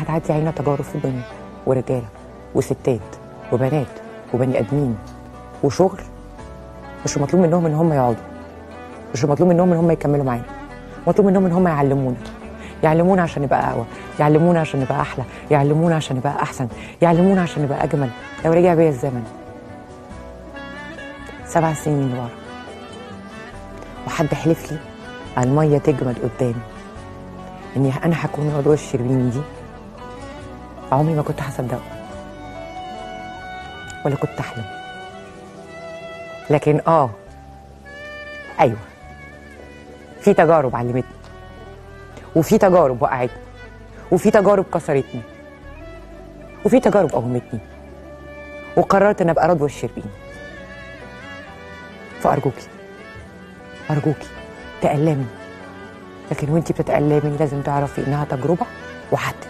هتعدي علينا تجارب في الدنيا ورجاله وستات وبنات وبني ادمين وشغل مش مطلوب منهم ان هم يقعدوا مش مطلوب منهم ان هم يكملوا معانا مطلوب منهم ان هم يعلمونا يعلمونا عشان نبقى اقوى يعلمونا عشان نبقى احلى يعلمونا عشان نبقى احسن يعلمونا عشان نبقى اجمل لو رجع بيا الزمن سبع سنين ورا وحد حلف لي على الميه تجمد قدامي اني انا هكون عضو الشربيني دي عمري ما كنت هصدقه ولا كنت احلم لكن اه ايوه في تجارب علمتني وفي تجارب وقعتني وفي تجارب كسرتني وفي تجارب قومتني وقررت ان ابقى رضوى الشربيني فارجوكي ارجوكي تألمي لكن وانتي بتتألمي لازم تعرفي انها تجربه وهتنسي